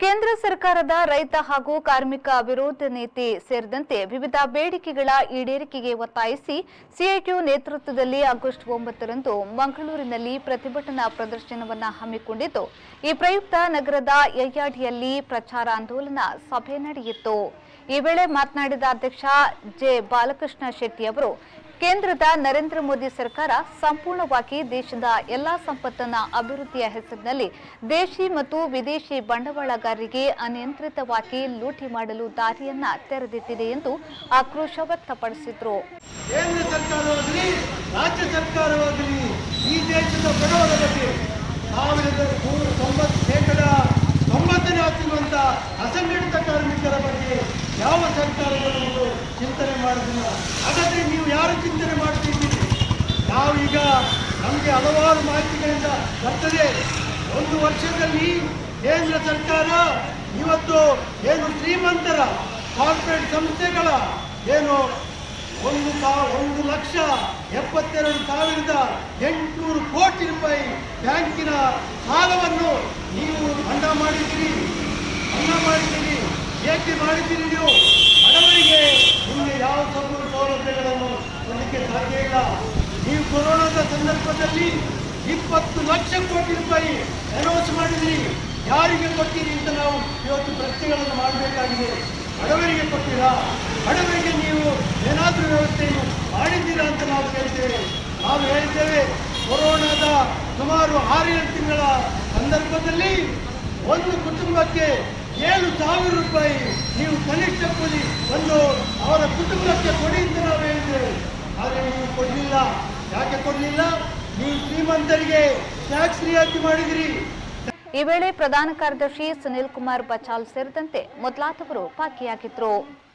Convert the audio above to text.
ಕೇಂದ್ರ ಸರ್ಕಾರದ ರೈತ ಹಾಗೂ ಕಾರ್ಮಿಕ ವಿರೋಧ ನೀತಿ ಸೇರಿದಂತೆ ವಿವಿಧ ಬೇಡಿಕೆಗಳ ಈಡೇರಿಕೆಗೆ ಒತ್ತಾಯಿಸಿ ಸಿಐಟಿಯು ನೇತೃತ್ವದಲ್ಲಿ ಆಗಸ್ಟ್ ಒಂಬತ್ತರಂದು ಮಂಗಳೂರಿನಲ್ಲಿ ಪ್ರತಿಭಟನಾ ಪ್ರದರ್ಶನವನ್ನು ಹಮ್ಮಿಕೊಂಡಿದ್ದು ಈ ಪ್ರಯುಕ್ತ ನಗರದ ಯಯ್ಯಾಡಿಯಲ್ಲಿ ಪ್ರಚಾರ ಆಂದೋಲನ ಸಭೆ ನಡೆಯಿತು ಈ ವೇಳೆ ಮಾತನಾಡಿದ ಅಧ್ಯಕ್ಷ ಜೆ ಬಾಲಕೃಷ್ಣ ಶೆಟ್ಟಿ ಅವರು ಕೇಂದ್ರದ ನರೇಂದ್ರ ಮೋದಿ ಸರ್ಕಾರ ಸಂಪೂರ್ಣವಾಗಿ ದೇಶದ ಎಲ್ಲಾ ಸಂಪತ್ತನ್ನ ಅಭಿವೃದ್ಧಿಯ ಹೆಸರಿನಲ್ಲಿ ದೇಶಿ ಮತ್ತು ವಿದೇಶಿ ಬಂಡವಾಳಗಾರರಿಗೆ ಅನಿಯಂತ್ರಿತವಾಗಿ ಲೂಟಿ ಮಾಡಲು ದಾರಿಯನ್ನ ತೆರೆದಿಟ್ಟಿದೆ ಎಂದು ಆಕ್ರೋಶ ವ್ಯಕ್ತಪಡಿಸಿದ್ರು ಕೇಂದ್ರ ಸರ್ಕಾರವಾಗಲಿ ರಾಜ್ಯ ಸರ್ಕಾರವಾಗಲಿ ಈ ದೇಶದ ಬಡವರ ಬಗ್ಗೆ ಸಾವಿರದ ನೂರ ತೊಂಬತ್ತು ಶೇಕಡ ತೊಂಬತ್ತನೇ ಆಗ್ತಿರುವಂಥ ಅಸಂಘಟಿತ ಕಾರ್ಮಿಕರ ಬಗ್ಗೆ ಯಾವ ಸರ್ಕಾರಗಳು ಚಿಂತನೆ ಮಾಡುವುದಿಲ್ಲ ಹಾಗಾದ್ರೆ ನೀವು ಯಾರು ಚಿಂತನೆ ಮಾಡ್ತಿದ್ದೀರಿ ನಾವೀಗ ನಮಗೆ ಹಲವಾರು ಮಾಹಿತಿಗಳಿಂದ ಬರ್ತದೆ ಒಂದು ವರ್ಷದಲ್ಲಿ ಕೇಂದ್ರ ಸರ್ಕಾರ ಇವತ್ತು ಏನು ಶ್ರೀಮಂತರ ಕಾರ್ಪೊರೇಟ್ ಸಂಸ್ಥೆಗಳ ಏನು ಒಂದು ಸಾ ಒಂದು ಲಕ್ಷ ಎಪ್ಪತ್ತೆರಡು ಸಾವಿರದ ಎಂಟುನೂರು ಕೋಟಿ ರೂಪಾಯಿ ಬ್ಯಾಂಕಿನ ಸಾಲವನ್ನು ನೀವು ಹಣ ಮಾಡಿದ್ದೀರಿ ಹಣ ಮಾಡಿದ್ದೀರಿ ಏಕೆ ಮಾಡಿದ್ದೀರಿ ನೀವು ಬಡವರಿಗೆ ನಿಮಗೆ ಯಾವ ಸೌಲಭ್ಯ ಸೌಲಭ್ಯಗಳನ್ನು ಕೊಡಲಿಕ್ಕೆ ಸಾಧ್ಯ ಇಲ್ಲ ನೀವು ಕೊರೋನಾದ ಸಂದರ್ಭದಲ್ಲಿ ಇಪ್ಪತ್ತು ಲಕ್ಷ ಕೋಟಿ ರೂಪಾಯಿ ಅನೌನ್ಸ್ ಮಾಡಿದ್ರಿ ಯಾರಿಗೆ ಕೊಟ್ಟಿರಿ ಅಂತ ನಾವು ಇವತ್ತು ಪ್ರಶ್ನೆಗಳನ್ನು ಮಾಡಬೇಕಾಗಿದೆ ಬಡವರಿಗೆ ಕೊಟ್ಟಿರಾ ಬಡವರಿಗೆ ನೀವು ಏನಾದರೂ ವ್ಯವಸ್ಥೆಯನ್ನು ಮಾಡಿದ್ದೀರಾ ಅಂತ ನಾವು ಕೇಳ್ತೇವೆ ನಾವು ಹೇಳ್ತೇವೆ ಕೊರೋನಾದ ಸುಮಾರು ಆರೇಳು ತಿಂಗಳ ಸಂದರ್ಭದಲ್ಲಿ ಒಂದು ಕುಟುಂಬಕ್ಕೆ ಏಳು ಸಾವಿರ ರೂಪಾಯಿ ನೀವು ಕನಿಷ್ಠ ಕೂಲಿ ಒಂದು ಅವರ ಕುಟುಂಬಕ್ಕೆ ಕೊಡಿ ಅಂತ ನಾವು ಹೇಳ್ತೇವೆ ಆದರೆ ನೀವು ಕೊಡಲಿಲ್ಲ ಯಾಕೆ ಕೊಡಲಿಲ್ಲ ನೀವು ಶ್ರೀಮಂತರಿಗೆ ಟ್ಯಾಕ್ಸ್ ರಿಯಾಯಿತಿ ಮಾಡಿದಿರಿ ಈ ವೇಳೆ ಪ್ರಧಾನ ಕಾರ್ಯದರ್ಶಿ ಸುನಿಲ್ ಕುಮಾರ್ ಬಚಾಲ್ ಸೇರಿದಂತೆ ಮೊದಲಾದವರು ಭಾಗಿಯಾಗಿದ್ರು